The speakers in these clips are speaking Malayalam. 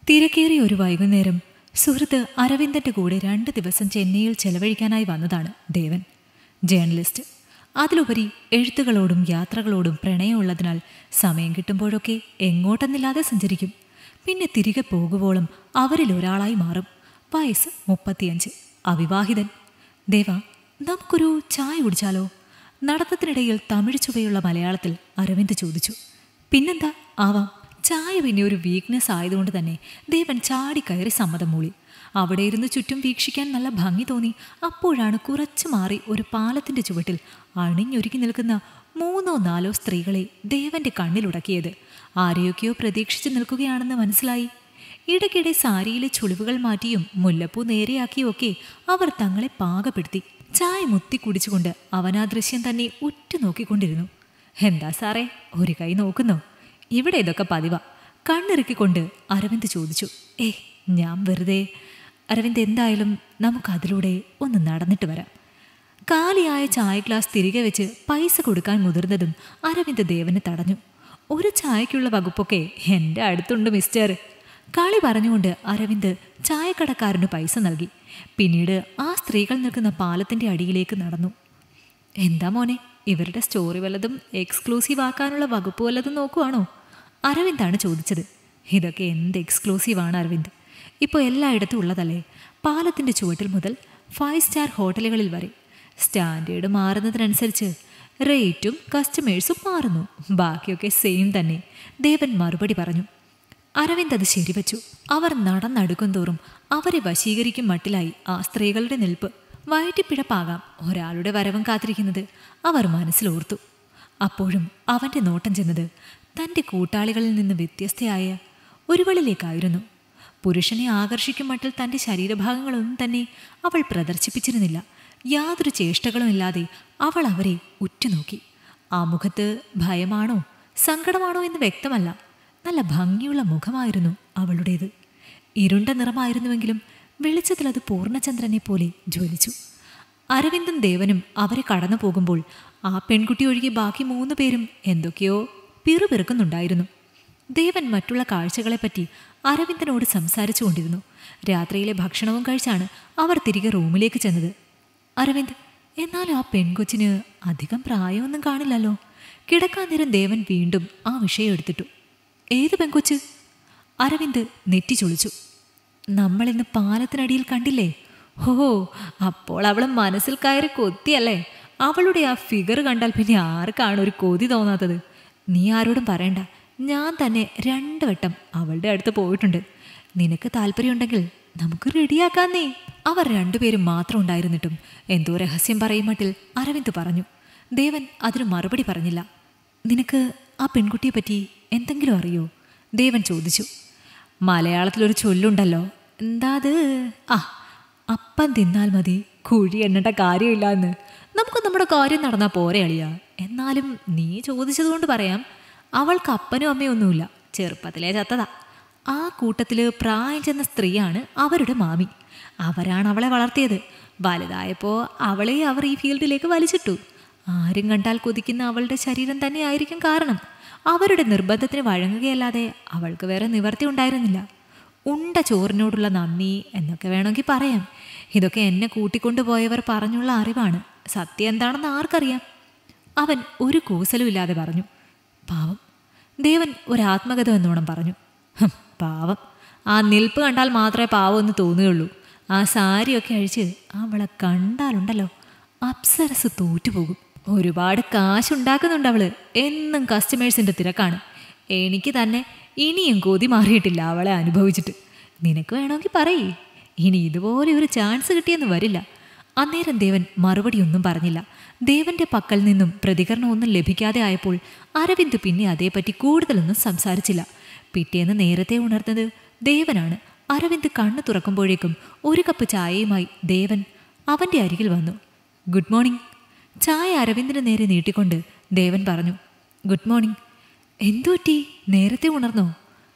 തിരക്കേറിയ ഒരു വൈകുന്നേരം സുഹൃത്ത് അരവിന്ദന്റെ കൂടെ രണ്ട് ദിവസം ചെന്നൈയിൽ ചെലവഴിക്കാനായി വന്നതാണ് ദേവൻ ജേർണലിസ്റ്റ് അതിലുപരി എഴുത്തുകളോടും യാത്രകളോടും പ്രണയമുള്ളതിനാൽ സമയം കിട്ടുമ്പോഴൊക്കെ എങ്ങോട്ടെന്നില്ലാതെ സഞ്ചരിക്കും പിന്നെ തിരികെ പോകുവോളം അവരിൽ ഒരാളായി മാറും വയസ്സ് മുപ്പത്തിയഞ്ച് അവിവാഹിതൻ ദേവ നമുക്കൊരു ചായ കുടിച്ചാലോ നടത്തത്തിനിടയിൽ തമിഴ് ചുവയുള്ള മലയാളത്തിൽ അരവിന്ദ് ചോദിച്ചു പിന്നെന്താ ആവാം ചായ പിന്നെ ഒരു വീക്ക്നെസ് ആയതുകൊണ്ട് തന്നെ ദേവൻ ചാടിക്കയറി സമ്മതം മൂളി അവിടെ ഇരുന്ന് ചുറ്റും വീക്ഷിക്കാൻ നല്ല ഭംഗി തോന്നി അപ്പോഴാണ് കുറച്ചു മാറി ഒരു പാലത്തിന്റെ ചുവട്ടിൽ അണിഞ്ഞൊരുക്കി നിൽക്കുന്ന മൂന്നോ നാലോ സ്ത്രീകളെ ദേവന്റെ കണ്ണിലുടക്കിയത് ആരെയൊക്കെയോ പ്രതീക്ഷിച്ചു നിൽക്കുകയാണെന്ന് മനസ്സിലായി ഇടയ്ക്കിടെ സാരിയിലെ ചുളിവുകൾ മാറ്റിയും മുല്ലപ്പൂ നേരെയാക്കിയും ഒക്കെ അവർ തങ്ങളെ പാകപ്പെടുത്തി ചായ മുത്തി കുടിച്ചുകൊണ്ട് അവൻ ആ ദൃശ്യം തന്നെ ഉറ്റുനോക്കിക്കൊണ്ടിരുന്നു എന്താ സാറേ ഒരു കൈ നോക്കുന്നോ ഇവിടെ ഇതൊക്കെ പതിവാ കണ്ണിറുക്കിക്കൊണ്ട് അരവിന്ദ് ചോദിച്ചു ഏ ഞാൻ വെറുതെ അരവിന്ദ് എന്തായാലും നമുക്കതിലൂടെ ഒന്ന് നടന്നിട്ട് വരാം കാലിയായ ചായ ഗ്ലാസ് തിരികെ വെച്ച് പൈസ കൊടുക്കാൻ മുതിർന്നതും അരവിന്ദ് ദേവനെ തടഞ്ഞു ഒരു ചായക്കുള്ള വകുപ്പൊക്കെ എൻ്റെ അടുത്തുണ്ട് മിസ്റ്റർ കളി പറഞ്ഞുകൊണ്ട് അരവിന്ദ് ചായക്കടക്കാരന് പൈസ നൽകി പിന്നീട് ആ സ്ത്രീകൾ നിൽക്കുന്ന പാലത്തിൻ്റെ അടിയിലേക്ക് നടന്നു എന്താ മോനെ ഇവരുടെ സ്റ്റോറി വല്ലതും എക്സ്ക്ലൂസീവ് ആക്കാനുള്ള വകുപ്പ് വല്ലതും നോക്കുവാണോ അരവിന്ദാണ് ചോദിച്ചത് ഇതൊക്കെ എന്ത് എക്സ്ക്ലൂസീവാണ് അരവിന്ദ് ഇപ്പോൾ എല്ലായിടത്തും ഉള്ളതല്ലേ പാലത്തിൻ്റെ ചുവട്ടിൽ മുതൽ ഫൈവ് സ്റ്റാർ ഹോട്ടലുകളിൽ വരെ സ്റ്റാൻഡേർഡ് മാറുന്നതിനനുസരിച്ച് റേറ്റും കസ്റ്റമേഴ്സും മാറുന്നു ബാക്കിയൊക്കെ സെയിം തന്നെ ദേവൻ മറുപടി പറഞ്ഞു അരവിന്ദ് അത് ശരിവച്ചു അവർ നടന്നടുക്കും തോറും അവരെ വശീകരിക്കും മട്ടിലായി ആ സ്ത്രീകളുടെ നിൽപ്പ് വയറ്റിപ്പിഴപ്പാകാം ഒരാളുടെ വരവും കാത്തിരിക്കുന്നത് അവർ മനസ്സിലോർത്തു അപ്പോഴും അവൻ്റെ നോട്ടം ചെന്നത് തൻ്റെ കൂട്ടാളികളിൽ നിന്ന് വ്യത്യസ്തയായ ഒരുവളിലേക്കായിരുന്നു പുരുഷനെ ആകർഷിക്കും മട്ടിൽ തൻ്റെ ശരീരഭാഗങ്ങളൊന്നും തന്നെ അവൾ പ്രദർശിപ്പിച്ചിരുന്നില്ല യാതൊരു ചേഷ്ടകളും ഇല്ലാതെ അവൾ അവരെ ഉറ്റുനോക്കി ആ മുഖത്ത് ഭയമാണോ സങ്കടമാണോ എന്ന് വ്യക്തമല്ല നല്ല ഭംഗിയുള്ള മുഖമായിരുന്നു അവളുടേത് ഇരുണ്ട നിറമായിരുന്നുവെങ്കിലും വെളിച്ചത്തിൽ അത് പൂർണ്ണചന്ദ്രനെ പോലെ ജ്വലിച്ചു അരവിന്ദും ദേവനും അവരെ കടന്നു പോകുമ്പോൾ ആ പെൺകുട്ടി ഒഴികെ ബാക്കി മൂന്ന് പേരും എന്തൊക്കെയോ പിറുപിറുക്കുന്നുണ്ടായിരുന്നു ദേവൻ മറ്റുള്ള കാഴ്ചകളെപ്പറ്റി അരവിന്ദനോട് സംസാരിച്ചു കൊണ്ടിരുന്നു രാത്രിയിലെ ഭക്ഷണവും കഴിച്ചാണ് അവർ തിരികെ റൂമിലേക്ക് ചെന്നത് അരവിന്ദ് എന്നാൽ ആ പെൺകൊച്ചിന് അധികം പ്രായമൊന്നും കാണില്ലല്ലോ കിടക്കാൻ നേരം ദേവൻ വീണ്ടും ആ വിഷയം എടുത്തിട്ടു ഏത് പെൺകൊച്ച് അരവിന്ദ് നെറ്റി ചൊളിച്ചു നമ്മളിന്ന് പാലത്തിനടിയിൽ കണ്ടില്ലേ ഹോ അപ്പോൾ അവൾ മനസ്സിൽ കയറി കൊത്തിയല്ലേ അവളുടെ ആ ഫിഗർ കണ്ടാൽ പിന്നെ ആർക്കാണ് ഒരു കൊതി തോന്നാത്തത് നീ ആരോടും പറയണ്ട ഞാൻ തന്നെ രണ്ട് വട്ടം അവളുടെ അടുത്ത് പോയിട്ടുണ്ട് നിനക്ക് താല്പര്യമുണ്ടെങ്കിൽ നമുക്ക് റെഡിയാക്കാന്നേ അവർ രണ്ടുപേരും മാത്രം ഉണ്ടായിരുന്നിട്ടും എന്തോ രഹസ്യം പറയും മട്ടിൽ അരവിന്ദ് പറഞ്ഞു ദേവൻ അതിന് മറുപടി പറഞ്ഞില്ല നിനക്ക് ആ പെൺകുട്ടിയെ പറ്റി എന്തെങ്കിലും അറിയോ ദേവൻ ചോദിച്ചു മലയാളത്തിലൊരു ചൊല്ലുണ്ടല്ലോ എന്താ അത് ആ അപ്പം തിന്നാൽ മതി കുഴി എണ്ണേണ്ട കാര്യമില്ല എന്ന് നമുക്ക് നമ്മുടെ കാര്യം നടന്നാൽ പോരെ അളിയാ എന്നാലും നീ ചോദിച്ചതുകൊണ്ട് പറയാം അവൾക്ക് അപ്പനും അമ്മയും ഒന്നുമില്ല ചെറുപ്പത്തിലേ ചത്തതാ ആ കൂട്ടത്തിൽ പ്രായം ചെന്ന സ്ത്രീയാണ് അവരുടെ മാമി അവരാണ് അവളെ വളർത്തിയത് വലുതായപ്പോൾ അവളെ അവർ ഈ ഫീൽഡിലേക്ക് വലിച്ചിട്ടു ആരും കണ്ടാൽ കൊതിക്കുന്ന അവളുടെ ശരീരം തന്നെയായിരിക്കും കാരണം അവരുടെ നിർബന്ധത്തിന് വഴങ്ങുകയല്ലാതെ അവൾക്ക് വേറെ നിവർത്തി ഉണ്ടായിരുന്നില്ല ഉണ്ട ചോറിനോടുള്ള നന്ദി എന്നൊക്കെ വേണമെങ്കിൽ പറയാം ഇതൊക്കെ എന്നെ കൂട്ടിക്കൊണ്ടുപോയവർ പറഞ്ഞുള്ള അറിവാണ് സത്യം എന്താണെന്ന് ആർക്കറിയാം അവൻ ഒരു കൂസലും ഇല്ലാതെ പറഞ്ഞു പാവം ദേവൻ ഒരാത്മകഥ എന്നോണം പറഞ്ഞു "ഹും, പാവം ആ നിൽപ്പ് കണ്ടാൽ മാത്രമേ പാവം എന്ന് തോന്നുകയുള്ളൂ ആ സാരിയൊക്കെ അഴിച്ച് അവളെ കണ്ടാലുണ്ടല്ലോ അപ്സരസ് തോറ്റുപോകും ഒരുപാട് കാശുണ്ടാക്കുന്നുണ്ട് അവള് എന്നും കസ്റ്റമേഴ്സിന്റെ തിരക്കാണ് എനിക്ക് തന്നെ ഇനിയും കൊതി മാറിയിട്ടില്ല അവളെ അനുഭവിച്ചിട്ട് നിനക്ക് വേണമെങ്കിൽ പറയേ ഇനി ഇതുപോലെ ഒരു ചാൻസ് കിട്ടിയെന്ന് വരില്ല അന്നേരം ദേവൻ മറുപടിയൊന്നും പറഞ്ഞില്ല ദേവന്റെ പക്കൽ നിന്നും പ്രതികരണമൊന്നും ലഭിക്കാതെ ആയപ്പോൾ അരവിന്ദ് പിന്നെ അതേപ്പറ്റി കൂടുതലൊന്നും സംസാരിച്ചില്ല പിറ്റേന്ന് നേരത്തെ ഉണർന്നത് ദേവനാണ് അരവിന്ദ് കണ്ണു തുറക്കുമ്പോഴേക്കും ഒരു കപ്പ് ചായയുമായി ദേവൻ അവന്റെ അരികിൽ വന്നു ഗുഡ് മോർണിംഗ് ചായ അരവിന്ദിന് നേരെ നീട്ടിക്കൊണ്ട് ദേവൻ പറഞ്ഞു ഗുഡ് മോർണിംഗ് എന്തു പറ്റി നേരത്തെ ഉണർന്നോ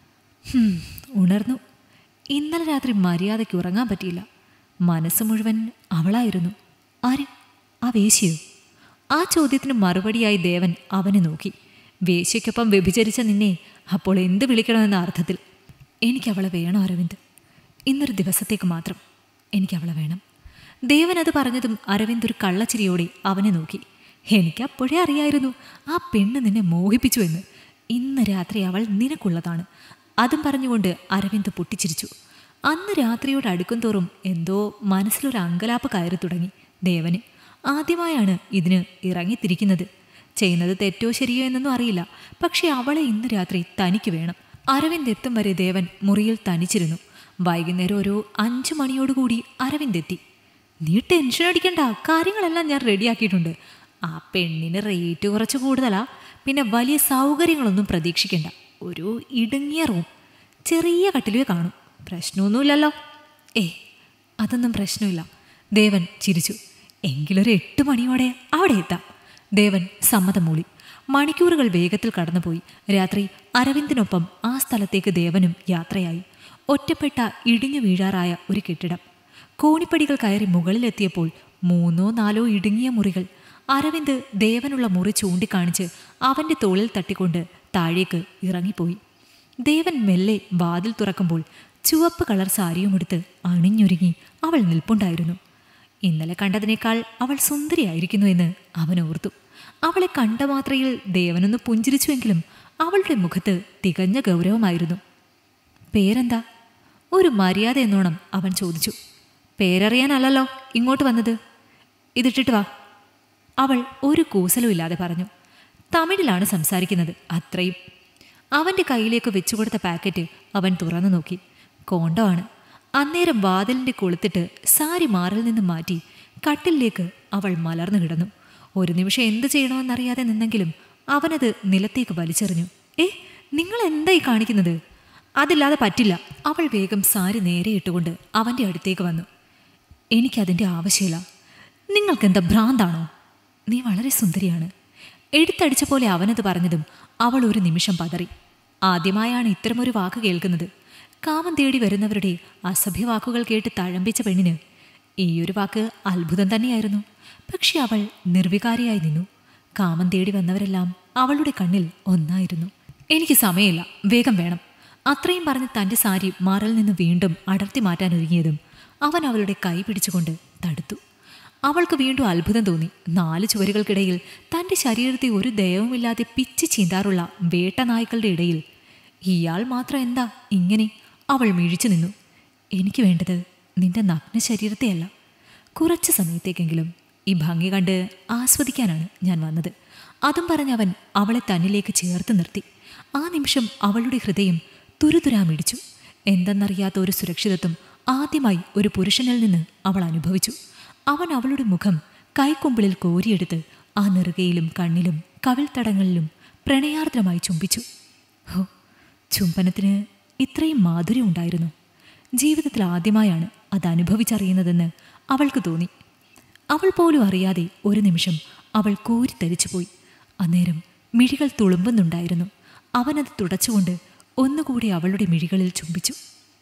ഹും, ഉണർന്നു ഇന്നലെ രാത്രി മര്യാദയ്ക്ക് ഉറങ്ങാൻ പറ്റിയില്ല മനസ്സ് മുഴുവൻ അവളായിരുന്നു ആര് ആ വേശ്യയോ ആ ചോദ്യത്തിന് മറുപടിയായി ദേവൻ അവനെ നോക്കി വേശ്യയ്ക്കൊപ്പം വ്യഭിചരിച്ച നിന്നെ അപ്പോൾ എന്ത് വിളിക്കണമെന്ന അർത്ഥത്തിൽ എനിക്കവളെ വേണം അരവിന്ദ് ഇന്നൊരു ദിവസത്തേക്ക് മാത്രം എനിക്കവളെ വേണം ദേവൻ അത് പറഞ്ഞതും അരവിന്ദ് ഒരു കള്ളച്ചിരിയോടെ അവനെ നോക്കി എനിക്ക് അപ്പോഴേ അറിയായിരുന്നു ആ പെണ്ണ് നിന്നെ മോഹിപ്പിച്ചു എന്ന് ഇന്ന് രാത്രി അവൾ നിനക്കുള്ളതാണ് അതും പറഞ്ഞുകൊണ്ട് അരവിന്ദ് പൊട്ടിച്ചിരിച്ചു അന്ന് രാത്രിയോട് അടുക്കും തോറും എന്തോ മനസ്സിലൊരു അങ്കലാപ്പ് കയറി തുടങ്ങി ദേവന് ആദ്യമായാണ് ഇതിന് ഇറങ്ങിത്തിരിക്കുന്നത് ചെയ്യുന്നത് തെറ്റോ ശരിയോ എന്നൊന്നും അറിയില്ല പക്ഷെ അവളെ ഇന്ന് രാത്രി തനിക്ക് വേണം അരവിന്ദ് എത്തും വരെ ദേവൻ മുറിയിൽ തനിച്ചിരുന്നു വൈകുന്നേരം ഒരു അഞ്ചു മണിയോടുകൂടി അരവിന്ദ് എത്തി നീ ടെൻഷൻ അടിക്കണ്ട കാര്യങ്ങളെല്ലാം ഞാൻ റെഡിയാക്കിയിട്ടുണ്ട് ആ പെണ്ണിന് റേറ്റ് കുറച്ച് കൂടുതലാ പിന്നെ വലിയ സൗകര്യങ്ങളൊന്നും പ്രതീക്ഷിക്കണ്ട ഒരു ഇടുങ്ങിയ റൂം ചെറിയ കട്ടിലേ കാണും പ്രശ്നമൊന്നുമില്ലല്ലോ ഏ അതൊന്നും പ്രശ്നമില്ല ദേവൻ ചിരിച്ചു എങ്കിലൊരു എട്ട് മണിയോടെ അവിടെ എത്താം ദേവൻ സമ്മതം മൂളി മണിക്കൂറുകൾ വേഗത്തിൽ കടന്നുപോയി രാത്രി അരവിന്ദിനൊപ്പം ആ സ്ഥലത്തേക്ക് ദേവനും യാത്രയായി ഒറ്റപ്പെട്ട ഇടിഞ്ഞു വീഴാറായ ഒരു കെട്ടിടം കോണിപ്പടികൾ കയറി മുകളിലെത്തിയപ്പോൾ മൂന്നോ നാലോ ഇടുങ്ങിയ മുറികൾ അരവിന്ദ് ദേവനുള്ള മുറി ചൂണ്ടിക്കാണിച്ച് അവന്റെ തോളിൽ തട്ടിക്കൊണ്ട് താഴേക്ക് ഇറങ്ങിപ്പോയി ദേവൻ മെല്ലെ വാതിൽ തുറക്കുമ്പോൾ ചുവപ്പ് കളർ സാരിയുമെടുത്ത് അണിഞ്ഞൊരുങ്ങി അവൾ നിൽപ്പുണ്ടായിരുന്നു ഇന്നലെ കണ്ടതിനേക്കാൾ അവൾ സുന്ദരിയായിരിക്കുന്നു എന്ന് അവൻ ഓർത്തു അവളെ കണ്ട മാത്രയിൽ ദേവനൊന്ന് പുഞ്ചിരിച്ചുവെങ്കിലും അവളുടെ മുഖത്ത് തികഞ്ഞ ഗൗരവമായിരുന്നു പേരെന്താ ഒരു മര്യാദ എന്നോണം അവൻ ചോദിച്ചു പേരറിയാനല്ലല്ലോ ഇങ്ങോട്ട് വന്നത് ഇതിട്ടിട്ട് വാ അവൾ ഒരു കൂസലും ഇല്ലാതെ പറഞ്ഞു തമിഴിലാണ് സംസാരിക്കുന്നത് അത്രയും അവൻ്റെ കയ്യിലേക്ക് വെച്ചുകൊടുത്ത പാക്കറ്റ് അവൻ തുറന്നു നോക്കി കോണ്ടമാണ് അന്നേരം വാതിലിൻ്റെ കൊളുത്തിട്ട് സാരി മാറിൽ നിന്ന് മാറ്റി കട്ടിലേക്ക് അവൾ മലർന്നു കിടന്നു ഒരു നിമിഷം എന്ത് ചെയ്യണമെന്നറിയാതെ നിന്നെങ്കിലും അവനത് നിലത്തേക്ക് വലിച്ചെറിഞ്ഞു ഏ നിങ്ങൾ എന്തായി കാണിക്കുന്നത് അതില്ലാതെ പറ്റില്ല അവൾ വേഗം സാരി നേരെ ഇട്ടുകൊണ്ട് അവൻ്റെ അടുത്തേക്ക് വന്നു എനിക്കതിൻ്റെ ആവശ്യമില്ല നിങ്ങൾക്കെന്താ ഭ്രാന്താണോ നീ വളരെ സുന്ദരിയാണ് എടുത്തടിച്ച പോലെ അവനത് പറഞ്ഞതും അവൾ ഒരു നിമിഷം പതറി ആദ്യമായാണ് ഇത്തരമൊരു വാക്ക് കേൾക്കുന്നത് കാമം തേടി വരുന്നവരുടെ അസഭ്യവാക്കുകൾ കേട്ട് തഴമ്പിച്ച പെണ്ണിന് ഈയൊരു വാക്ക് അത്ഭുതം തന്നെയായിരുന്നു പക്ഷെ അവൾ നിർവികാരിയായി നിന്നു കാമം തേടി വന്നവരെല്ലാം അവളുടെ കണ്ണിൽ ഒന്നായിരുന്നു എനിക്ക് സമയമില്ല വേഗം വേണം അത്രയും പറഞ്ഞ് തൻ്റെ സാരി മാറിൽ നിന്ന് വീണ്ടും അടർത്തി മാറ്റാൻ ഒരുങ്ങിയതും അവൻ അവളുടെ കൈ പിടിച്ചുകൊണ്ട് തടുത്തു അവൾക്ക് വീണ്ടും അത്ഭുതം തോന്നി നാല് ചുവരുകൾക്കിടയിൽ തൻ്റെ ശരീരത്തെ ഒരു ദയവുമില്ലാതെ പിച്ച് ചീന്താറുള്ള വേട്ടനായ്ക്കളുടെ ഇടയിൽ ഇയാൾ മാത്രം എന്താ ഇങ്ങനെ അവൾ മിഴിച്ചു നിന്നു എനിക്ക് വേണ്ടത് നിന്റെ നഗ്ന ശരീരത്തെയല്ല കുറച്ച് സമയത്തേക്കെങ്കിലും ഈ ഭംഗി കണ്ട് ആസ്വദിക്കാനാണ് ഞാൻ വന്നത് അതും പറഞ്ഞവൻ അവളെ തന്നിലേക്ക് ചേർത്ത് നിർത്തി ആ നിമിഷം അവളുടെ ഹൃദയം തുരുതുരാ മിടിച്ചു എന്തെന്നറിയാത്ത ഒരു സുരക്ഷിതത്വം ആദ്യമായി ഒരു പുരുഷനിൽ നിന്ന് അവൾ അനുഭവിച്ചു അവൻ അവളുടെ മുഖം കൈക്കൊമ്പിളിൽ കോരിയെടുത്ത് ആ നെറുകയിലും കണ്ണിലും കവിൾത്തടങ്ങളിലും പ്രണയാർദ്രമായി ചുംബിച്ചു ഹോ ചുംബനത്തിന് ഇത്രയും മാധുര്യം ഉണ്ടായിരുന്നു ജീവിതത്തിൽ ആദ്യമായാണ് അത് അനുഭവിച്ചറിയുന്നതെന്ന് അവൾക്ക് തോന്നി അവൾ പോലും അറിയാതെ ഒരു നിമിഷം അവൾ കോരിത്തരിച്ചുപോയി അന്നേരം മിഴികൾ തുളുമ്പുന്നുണ്ടായിരുന്നു അവനത് തുടച്ചുകൊണ്ട് ഒന്നുകൂടി അവളുടെ മിഴികളിൽ ചുംബിച്ചു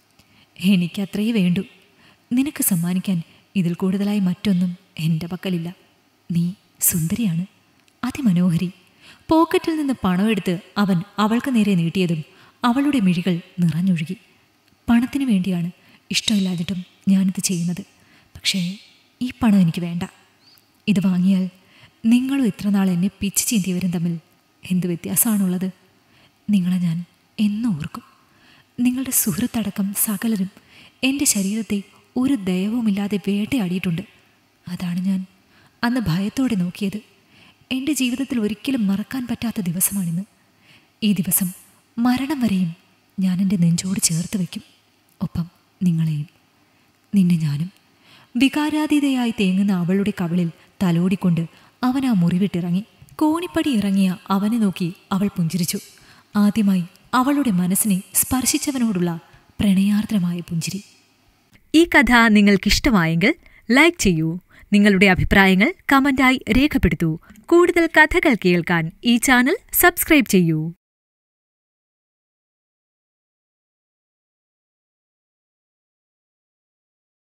എനിക്കത്രയേ വേണ്ടൂ നിനക്ക് സമ്മാനിക്കാൻ ഇതിൽ കൂടുതലായി മറ്റൊന്നും എൻ്റെ പക്കലില്ല നീ സുന്ദരിയാണ് അതിമനോഹരി പോക്കറ്റിൽ നിന്ന് പണമെടുത്ത് അവൻ അവൾക്ക് നേരെ നീട്ടിയതും അവളുടെ മിഴികൾ നിറഞ്ഞൊഴുകി പണത്തിന് വേണ്ടിയാണ് ഇഷ്ടമില്ലാതിട്ടും ഞാനിത് ചെയ്യുന്നത് പക്ഷേ ഈ പണം എനിക്ക് വേണ്ട ഇത് വാങ്ങിയാൽ നിങ്ങളും ഇത്ര നാൾ എന്നെ പിച്ച് ചീന്തിയവരും തമ്മിൽ എന്ത് വ്യത്യാസമാണുള്ളത് നിങ്ങളെ ഞാൻ എന്നും ഓർക്കും നിങ്ങളുടെ സുഹൃത്തടക്കം സകലരും എൻ്റെ ശരീരത്തെ ഒരു ദയവുമില്ലാതെ വേട്ടയാടിയിട്ടുണ്ട് അതാണ് ഞാൻ അന്ന് ഭയത്തോടെ നോക്കിയത് എൻ്റെ ജീവിതത്തിൽ ഒരിക്കലും മറക്കാൻ പറ്റാത്ത ദിവസമാണിന്ന് ഈ ദിവസം മരണം വരെയും ഞാൻ എൻ്റെ നെഞ്ചോട് ചേർത്ത് വയ്ക്കും ഒപ്പം നിങ്ങളെയും നിന്നെ ഞാനും വികാരാതീതയായി തേങ്ങുന്ന അവളുടെ കവിളിൽ തലോടിക്കൊണ്ട് അവൻ ആ മുറിവിട്ടിറങ്ങി കോണിപ്പടി ഇറങ്ങിയ അവനെ നോക്കി അവൾ പുഞ്ചിരിച്ചു ആദ്യമായി അവളുടെ മനസ്സിനെ സ്പർശിച്ചവനോടുള്ള പ്രണയാർദ്രമായ പുഞ്ചിരി ഈ കഥ നിങ്ങൾക്കിഷ്ടമായെങ്കിൽ ലൈക്ക് ചെയ്യൂ നിങ്ങളുടെ അഭിപ്രായങ്ങൾ കമന്റായി രേഖപ്പെടുത്തൂ കൂടുതൽ കഥകൾ കേൾക്കാൻ ഈ ചാനൽ സബ്സ്ക്രൈബ് ചെയ്യൂ